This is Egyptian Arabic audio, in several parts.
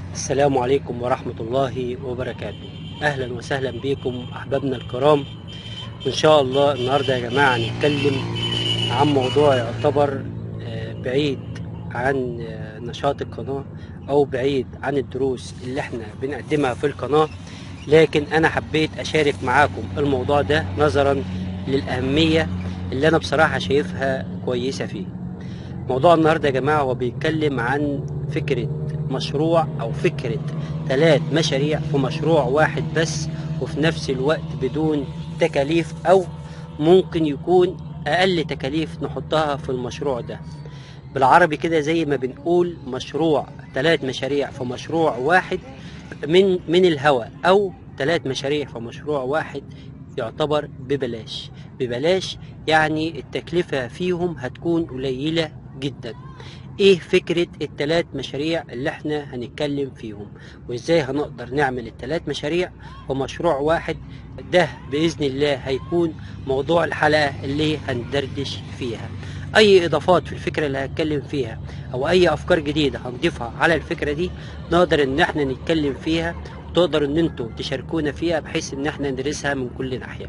السلام عليكم ورحمة الله وبركاته أهلا وسهلا بكم أحبابنا الكرام إن شاء الله النهاردة يا جماعة هنتكلم عن موضوع يعتبر آه، بعيد عن آه، نشاط القناة أو بعيد عن الدروس اللي احنا بنقدمها في القناة لكن أنا حبيت أشارك معاكم الموضوع ده نظرا للأهمية اللي أنا بصراحة شايفها كويسة فيه موضوع النهاردة يا جماعة هو بيتكلم عن فكرة مشروع أو فكرة ثلاث مشاريع في مشروع واحد بس وفي نفس الوقت بدون تكاليف أو ممكن يكون أقل تكاليف نحطها في المشروع ده بالعربي كده زي ما بنقول مشروع ثلاث مشاريع في مشروع واحد من من الهواء أو ثلاث مشاريع في مشروع واحد يعتبر ببلاش ببلاش يعني التكلفة فيهم هتكون قليلة جدا ايه فكرة التلات مشاريع اللي احنا هنتكلم فيهم وازاي هنقدر نعمل التلات مشاريع في مشروع واحد ده بإذن الله هيكون موضوع الحلقة اللي هندردش فيها اي اضافات في الفكرة اللي هتكلم فيها او اي افكار جديدة هنضيفها على الفكرة دي نقدر ان احنا نتكلم فيها وتقدر ان انتوا تشاركونا فيها بحيث ان احنا ندرسها من كل ناحية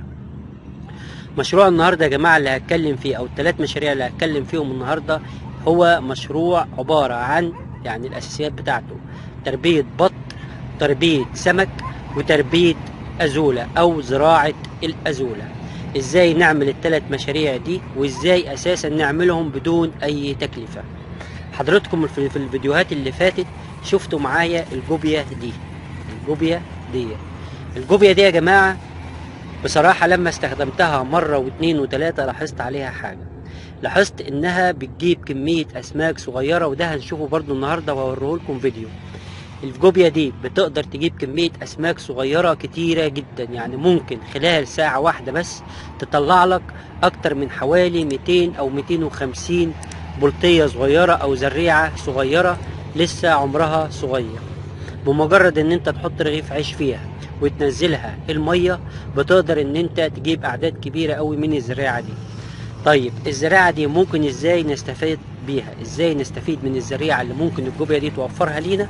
مشروع النهارده يا جماعه اللي هتكلم فيه او الثلاث مشاريع اللي هتكلم فيهم النهارده هو مشروع عباره عن يعني الاساسيات بتاعته تربيه بط تربيه سمك وتربيه ازوله او زراعه الازوله ازاي نعمل الثلاث مشاريع دي وازاي اساسا نعملهم بدون اي تكلفه حضرتكم في في الفيديوهات اللي فاتت شفتوا معايا الجوبيا دي الجوبيا دي الجوبيا دي يا جماعه بصراحة لما استخدمتها مرة واتنين وتلاتة لاحظت عليها حاجة لاحظت انها بتجيب كمية اسماك صغيرة وده هنشوفه برضو النهاردة وهوريه لكم فيديو الجوبيا دي بتقدر تجيب كمية اسماك صغيرة كتيرة جدا يعني ممكن خلال ساعة واحدة بس تطلع لك اكتر من حوالي 200 او 250 بلطية صغيرة او زريعة صغيرة لسه عمرها صغير بمجرد ان انت تحط رغيف عيش فيها وتنزلها المية بتقدر ان انت تجيب اعداد كبيرة قوي من الزراعة دي طيب الزراعة دي ممكن ازاي نستفيد بيها ازاي نستفيد من الزريعة اللي ممكن الجوبيا دي توفرها لينا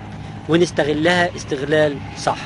ونستغلها استغلال صح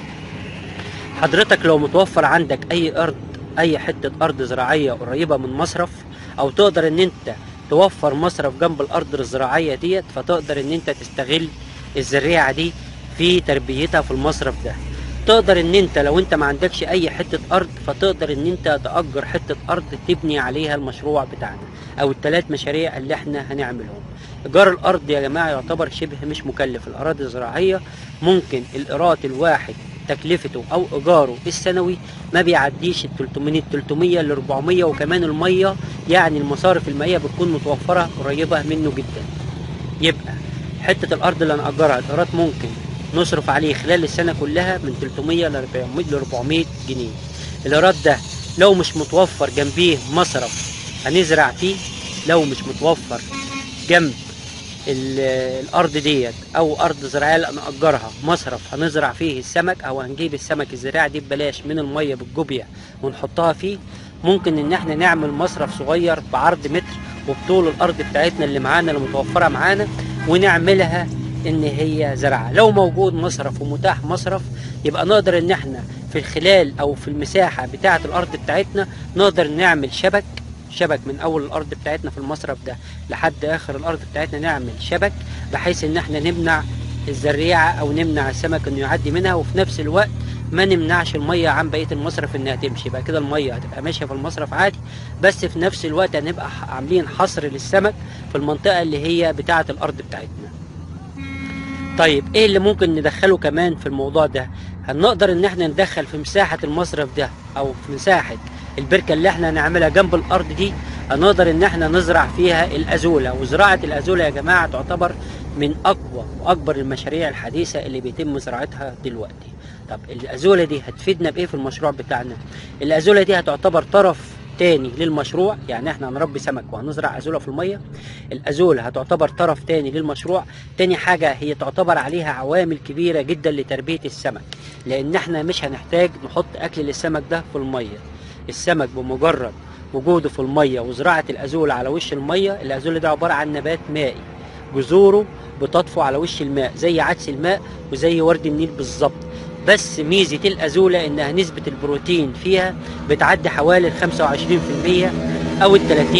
حضرتك لو متوفر عندك اي ارض اي حتة ارض زراعية قريبة من مصرف او تقدر ان انت توفر مصرف جنب الارض الزراعية ديت فتقدر ان انت تستغل الزريعة دي في تربيتها في المصرف ده تقدر ان انت لو انت ما عندكش اي حتة ارض فتقدر ان انت تأجر حتة ارض تبني عليها المشروع بتاعنا او الثلاث مشاريع اللي احنا هنعملهم ايجار الارض يا جماعة يعتبر شبه مش مكلف الاراضي الزراعية ممكن الايراد الواحد تكلفته او ايجاره السنوي ما بيعديش ال 300 300 ل 400 وكمان الميه يعني المصارف المائيه بتكون متوفره قريبه منه جدا يبقى حته الارض اللي هنأجرها الايراد ممكن نصرف عليه خلال السنة كلها من 300 ل 400 ل 400 جنيه الإيراد ده لو مش متوفر جنبيه مصرف هنزرع فيه لو مش متوفر جنب ال- الأرض ديت أو أرض زراعية اللي نأجرها مصرف هنزرع فيه السمك أو هنجيب السمك الزراعي دي ببلاش من المية بالجوبيا ونحطها فيه ممكن إن احنا نعمل مصرف صغير بعرض متر وبطول الأرض بتاعتنا اللي معانا اللي متوفرة معانا ونعملها ان هي زرعه لو موجود مصرف ومتاح مصرف يبقى نقدر ان احنا في الخلال او في المساحه بتاعه الارض بتاعتنا نقدر نعمل شبك شبك من اول الارض بتاعتنا في المصرف ده لحد اخر الارض بتاعتنا نعمل شبك بحيث ان احنا نمنع الزريعه او نمنع السمك انه يعدي منها وفي نفس الوقت ما نمنعش الميه عن بقيه المصرف انها تمشي يبقى كده الميه هتبقى ماشيه في المصرف عادي بس في نفس الوقت هنبقى عاملين حصر للسمك في المنطقه اللي هي بتاعه الارض بتاعتنا طيب ايه اللي ممكن ندخله كمان في الموضوع ده هنقدر ان احنا ندخل في مساحة المصرف ده او في مساحة البركة اللي احنا هنعملها جنب الارض دي هنقدر ان احنا نزرع فيها الازولة وزراعة الازولة يا جماعة تعتبر من اقوى واكبر المشاريع الحديثة اللي بيتم زراعتها دلوقتي طب الازولة دي هتفيدنا بايه في المشروع بتاعنا الازولة دي هتعتبر طرف تاني للمشروع يعني احنا هنربي سمك وهنزرع ازوله في الميه الازوله هتعتبر طرف تاني للمشروع تاني حاجه هي تعتبر عليها عوامل كبيره جدا لتربيه السمك لان احنا مش هنحتاج نحط اكل للسمك ده في الميه السمك بمجرد وجوده في الميه وزراعه الازوله على وش الميه الازوله ده عباره عن نبات مائي جذوره بتطفو على وش الماء زي عدس الماء وزي ورد النيل بالظبط بس ميزة الأزولة إنها نسبة البروتين فيها بتعدي حوالي ال 25% أو ال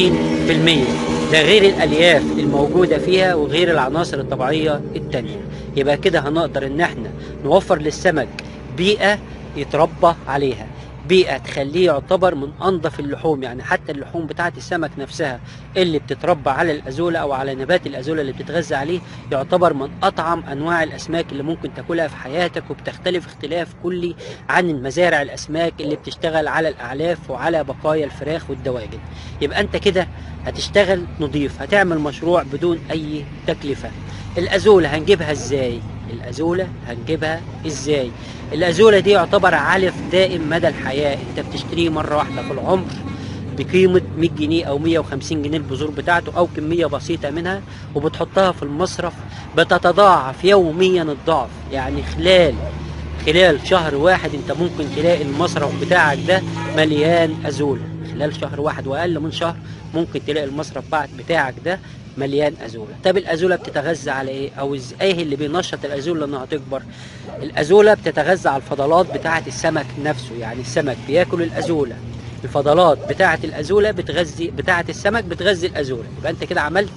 30% ده غير الألياف الموجودة فيها وغير العناصر الطبيعية التانية يبقى كده هنقدر إن احنا نوفر للسمك بيئة يتربى عليها بيئة تخليه يعتبر من أنظف اللحوم يعني حتى اللحوم بتاعة السمك نفسها اللي بتتربى على الأزولة أو على نبات الأزولة اللي بتتغذى عليه يعتبر من أطعم أنواع الأسماك اللي ممكن تاكلها في حياتك وبتختلف اختلاف كلي عن المزارع الأسماك اللي بتشتغل على الأعلاف وعلى بقايا الفراخ والدواجن يبقى أنت كده هتشتغل نظيف هتعمل مشروع بدون أي تكلفة الأزولة هنجيبها إزاي؟ الأزولة هنجيبها إزاي؟ الأزولة دي يعتبر علف دائم مدى الحياة أنت بتشتريه مرة واحدة في العمر بقيمة 100 جنيه أو 150 جنيه البذور بتاعته أو كمية بسيطة منها وبتحطها في المصرف بتتضاعف يوميا الضعف يعني خلال خلال شهر واحد انت ممكن تلاقي المصرف بتاعك ده مليان أزولة خلال شهر واحد وأقل من شهر ممكن تلاقي المصرف بتاعك ده مليان ازوله طب الازوله بتتغذى على ايه او إز- ايه اللي بينشط الازوله انها تكبر الازوله بتتغذى على الفضلات بتاعه السمك نفسه يعني السمك بياكل الازوله الفضلات بتاعه الازوله بتغذي بتاعه السمك بتغذي الازوله يبقى انت كده عملت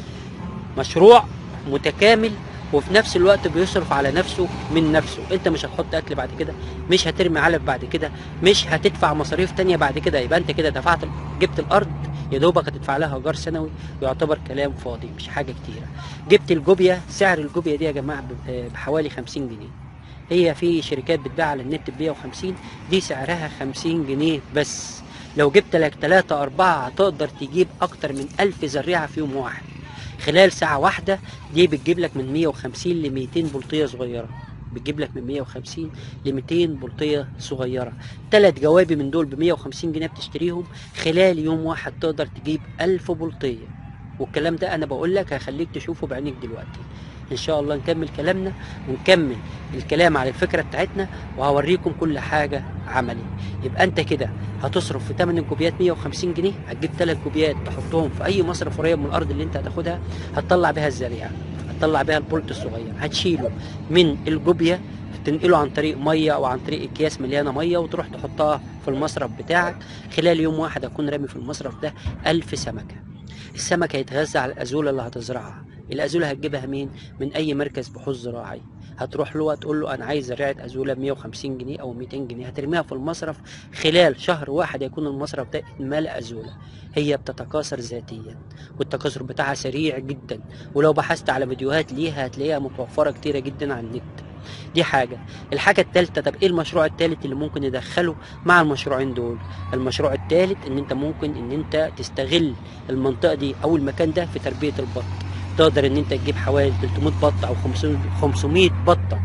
مشروع متكامل وفي نفس الوقت بيصرف على نفسه من نفسه انت مش هتحط اكل بعد كده مش هترمي علف بعد كده مش هتدفع مصاريف تانية بعد كده يبقى انت كده دفعت جبت الارض يا دوبك هتدفع لها ايجار سنوي يعتبر كلام فاضي مش حاجه كتيره جبت الجوبيا سعر الجوبيا دي يا جماعه ب- بحوالي 50 جنيه هي في شركات بتبيع على النت ب 150 دي سعرها 50 جنيه بس لو جبت لك 3 4 هتقدر تجيب اكتر من 1000 زريعه في يوم واحد خلال ساعة واحدة دي بتجيب لك من 150 ل 200 بلطية صغيرة بتجيب لك من 150 ل 200 بلطية صغيرة ثلاث جوابي من دول ب 150 جنيه بتشتريهم خلال يوم واحد تقدر تجيب 1000 بلطية والكلام ده انا بقول لك هخليك تشوفه بعينيك دلوقتي ان شاء الله نكمل كلامنا ونكمل الكلام على الفكرة بتاعتنا وهوريكم كل حاجة عملي يبقى انت كده هتصرف في ثمن الكوبيات 150 جنيه هتجيب ثلاث كوبيات تحطهم في اي مصرف قريب من الارض اللي انت هتاخدها هتطلع بيها الزريعه هتطلع بيها البولت الصغير هتشيله من الجوبيا تنقله عن طريق ميه او عن طريق اكياس مليانه ميه وتروح تحطها في المصرف بتاعك خلال يوم واحد هكون رامي في المصرف ده ألف سمكه السمك هيتغذى على الازوله اللي هتزرعها الازوله هتجيبها مين من اي مركز بحوث زراعي هتروح له وتقول له انا عايز زراعه ازوله ب 150 جنيه او 200 جنيه هترميها في المصرف خلال شهر واحد يكون المصرف ده اتملى ازوله هي بتتكاثر ذاتيا والتكاثر بتاعها سريع جدا ولو بحثت على فيديوهات ليها هتلاقيها متوفره كتيره جدا على النت دي حاجة الحاجة التالتة طب ايه المشروع التالت اللي ممكن ندخله مع المشروعين دول المشروع التالت ان انت ممكن ان انت تستغل المنطقة دي او المكان ده في تربية البط تقدر ان انت تجيب حوالي 300 بطة او 500 500 بطة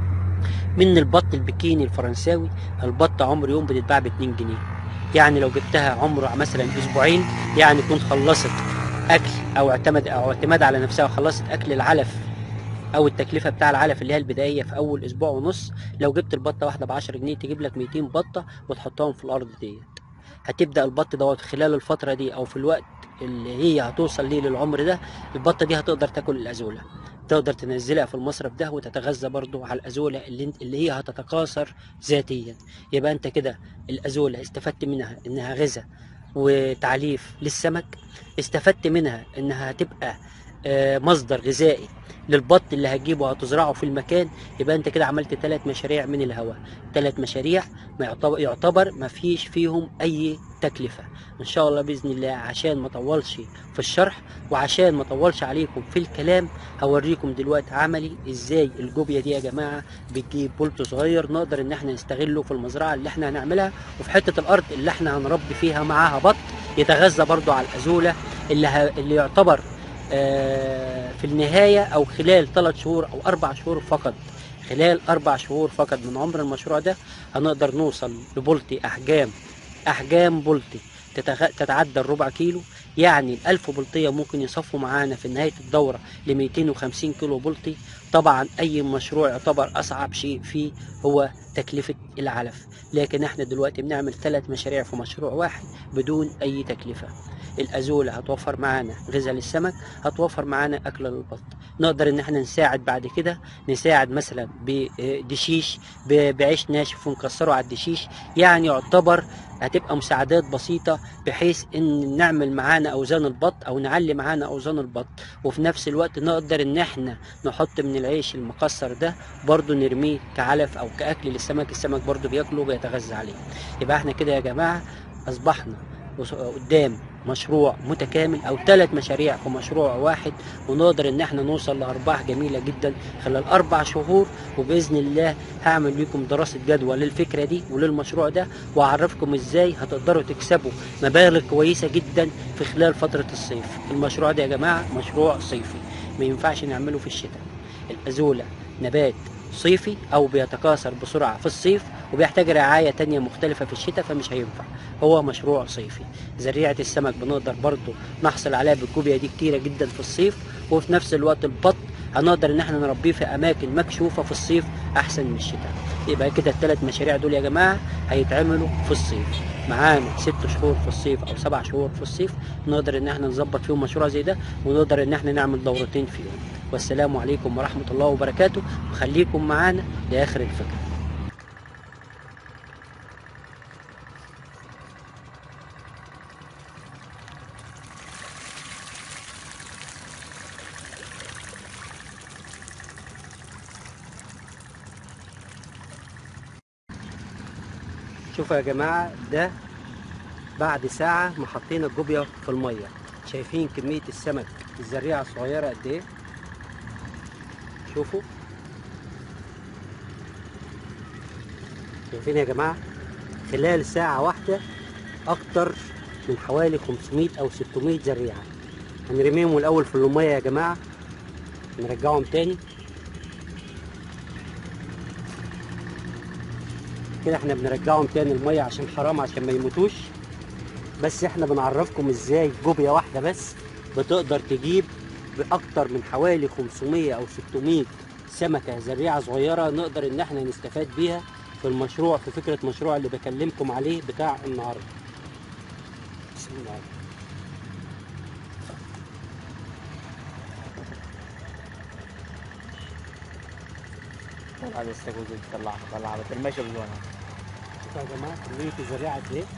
من البط البكيني الفرنساوي البطة عمر يوم بتتباع ب 2 جنيه يعني لو جبتها عمره مثلا اسبوعين يعني تكون خلصت اكل او اعتمد او اعتماد على نفسها وخلصت اكل العلف او التكلفه بتاع العلف اللي هي البدائيه في اول اسبوع ونص لو جبت البطه واحده ب 10 جنيه تجيب لك 200 بطه وتحطهم في الارض ديت هتبدا البط دوت خلال الفتره دي او في الوقت اللي هي هتوصل ليه للعمر ده البطه دي هتقدر تاكل الازوله تقدر تنزلها في المصرف ده وتتغذى برضو على الازوله اللي انت اللي هي هتتكاثر ذاتيا يبقى انت كده الازوله استفدت منها انها غذاء وتعليف للسمك استفدت منها انها هتبقى آه، مصدر غذائي للبط اللي هتجيبه وهتزرعه في المكان يبقى انت كده عملت ثلاث مشاريع من الهواء ثلاث مشاريع ما يعتبر, يعتبر ما فيش فيهم اي تكلفة ان شاء الله باذن الله عشان ما اطولش في الشرح وعشان ما اطولش عليكم في الكلام هوريكم دلوقتي عملي ازاي الجوبيا دي يا جماعة بتجيب بولت صغير نقدر ان احنا نستغله في المزرعة اللي احنا هنعملها وفي حتة الارض اللي احنا هنربي فيها معاها بط يتغذى برضو على الازولة اللي, ه... اللي يعتبر آه، في النهاية أو خلال ثلاث شهور أو أربع شهور فقط خلال أربع شهور فقط من عمر المشروع ده هنقدر نوصل لبولتي أحجام أحجام بولتي تتغ... تتعدى الربع كيلو يعني الألف بلطية ممكن يصفوا معانا في نهاية الدورة ل 250 كيلو بلطي طبعا أي مشروع يعتبر أصعب شيء فيه هو تكلفة العلف لكن احنا دلوقتي بنعمل ثلاث مشاريع في مشروع واحد بدون أي تكلفة الأزولة هتوفر معانا غذاء للسمك هتوفر معانا أكل للبط نقدر ان احنا نساعد بعد كده نساعد مثلا بدشيش ب- بعيش ناشف ونكسره على الدشيش يعني يعتبر هتبقى مساعدات بسيطة بحيث ان نعمل معانا اوزان البط او نعلي معانا اوزان البط وفي نفس الوقت نقدر ان احنا نحط من العيش المكسر ده برضو نرميه كعلف او كاكل للسمك السمك برضو بياكله وبيتغذى عليه يبقى احنا كده يا جماعة اصبحنا وص- قدام مشروع متكامل او ثلاث مشاريع في مشروع واحد ونقدر ان احنا نوصل لارباح جميله جدا خلال اربع شهور وباذن الله هعمل لكم دراسه جدوى للفكره دي وللمشروع ده واعرفكم ازاي هتقدروا تكسبوا مبالغ كويسه جدا في خلال فتره الصيف المشروع ده يا جماعه مشروع صيفي ما ينفعش نعمله في الشتاء الازوله نبات صيفي او بيتكاثر بسرعه في الصيف وبيحتاج رعايه تانية مختلفه في الشتاء فمش هينفع هو مشروع صيفي زريعه السمك بنقدر برضو نحصل عليها بالكوبيا دي كتيره جدا في الصيف وفي نفس الوقت البط هنقدر ان احنا نربيه في اماكن مكشوفه في الصيف احسن من الشتاء يبقى كده الثلاث مشاريع دول يا جماعه هيتعملوا في الصيف معانا ست شهور في الصيف او سبع شهور في الصيف نقدر ان احنا نظبط فيهم مشروع زي ده ونقدر ان احنا نعمل دورتين فيهم والسلام عليكم ورحمه الله وبركاته وخليكم معانا لاخر الفكره شوفوا يا جماعة ده بعد ساعة ما حطينا الجوبيا في المية شايفين كمية السمك الزريعة الصغيرة قد ايه شوفوا شايفين يا جماعة خلال ساعة واحدة أكتر من حوالي 500 أو 600 زريعة هنرميهم الأول في المية يا جماعة نرجعهم تاني كده احنا بنرجعهم تاني المية عشان حرام عشان ما يموتوش بس احنا بنعرفكم ازاي جوبيا واحدة بس بتقدر تجيب بأكتر من حوالي 500 أو 600 سمكة زريعة صغيرة نقدر إن احنا نستفاد بيها في المشروع في فكرة مشروع اللي بكلمكم عليه بتاع النهاردة بسم الله طلع لسه جوزي طلع طلع بترمشها بزونه شوفوا يا جماعة كمية الزريعة قد ايه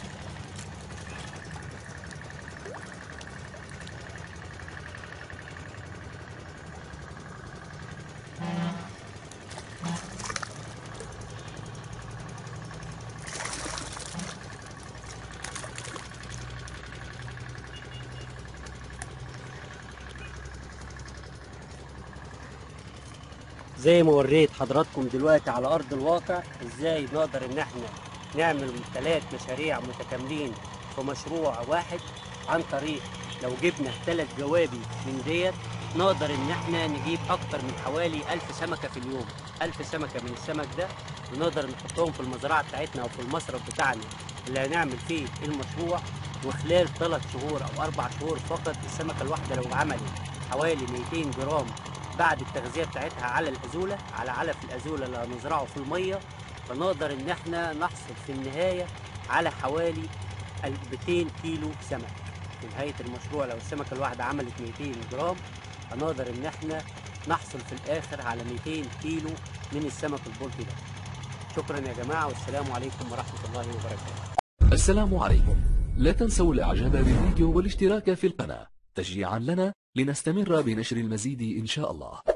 زي ما وريت حضراتكم دلوقتي على ارض الواقع ازاي نقدر ان احنا نعمل ثلاث مشاريع متكاملين في مشروع واحد عن طريق لو جبنا ثلاث جوابي من ديت نقدر ان احنا نجيب اكتر من حوالي ألف سمكة في اليوم ألف سمكة من السمك ده ونقدر نحطهم في المزرعة بتاعتنا او في المصرف بتاعنا اللي هنعمل فيه المشروع وخلال ثلاث شهور او اربع شهور فقط السمكة الواحدة لو عملت حوالي 200 جرام بعد التغذيه بتاعتها على الازوله على علف الازوله اللي هنزرعه في الميه فنقدر ان احنا نحصل في النهايه على حوالي 200 كيلو سمك في نهايه المشروع لو السمكه الواحده عملت 200 جرام هنقدر ان احنا نحصل في الاخر على 200 كيلو من السمك البلطي ده شكرا يا جماعه والسلام عليكم ورحمه الله وبركاته السلام عليكم لا تنسوا الاعجاب بالفيديو والاشتراك في القناة تشجيعا لنا لنستمر بنشر المزيد ان شاء الله